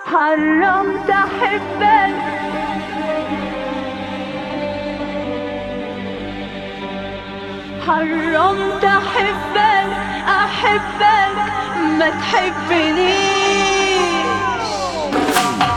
حرمت احبك حرمت احبك احبك ما تحبنيش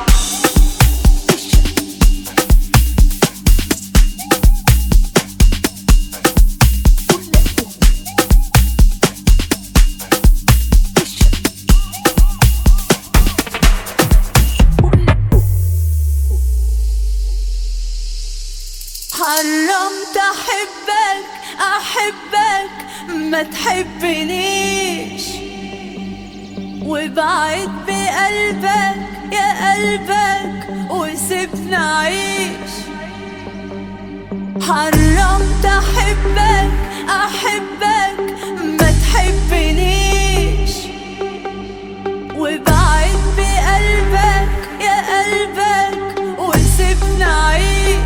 حرمت احبك احبك ما تحبنيش وبعد بقلبك يا قلبك وسيبني اعيش حرمت احبك احبك ما تحبنيش وبعد بقلبك يا قلبك وسيبني اعيش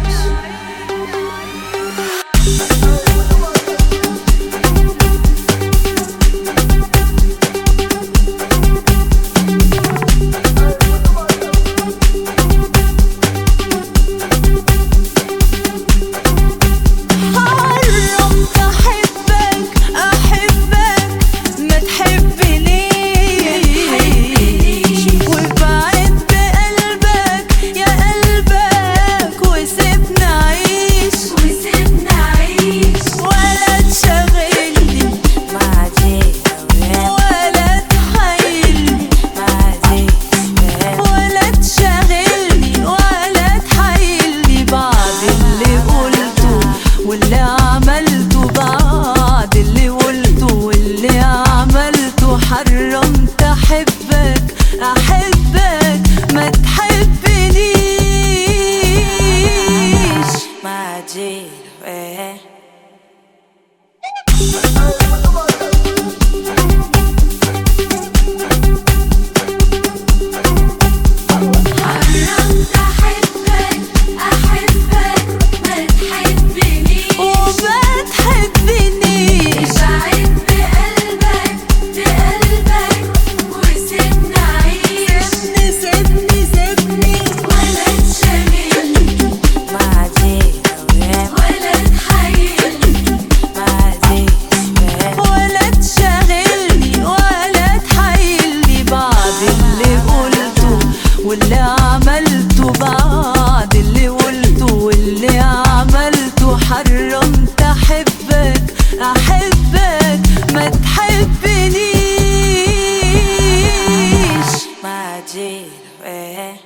حرمت احبك احبك ما تحبنيش وبعد بقلبك يا قلبك وسيبني اعيش وسيبنا عيش ولا تشغلني مع جينا ولا تحايلني مع جينا ولا تشغلني ولا تحايلني بعد اللي قلته واللي عملته بعد اللي قلته واللي عملته حرمت احبك احبك ما تحبنيش مع جينا حرمت أحبك أحبك ما تحبنيش وما تحبنيش ابعد بقلبك بقلبك وسيبنا عيش سيبني سيبني سيبني ولا تشغلني مع جينا ولا تحيلني مع جينا ولا تشغلني ولا تحايلني بعد اللي قلته واللي عملته بعد اللي قلته واللي عملته حرمت احبك احبك ما تحبنيش مع جينا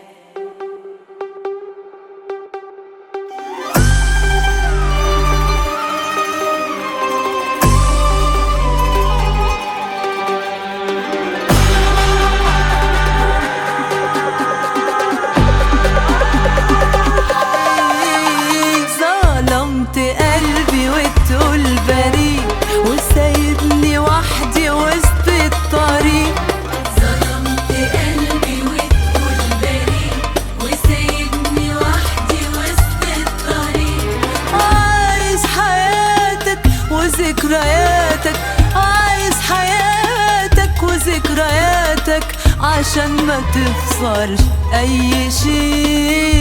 ظلمت قلبي وتقول بريء وسايبني وحدي وسط الطريق ظلمت قلبي وتقول بريء وسايبني وحدي وسط الطريق عايز حياتك وذكرياتك عايز حياتك وذكرياتك عشان ما تخسرش اي شيء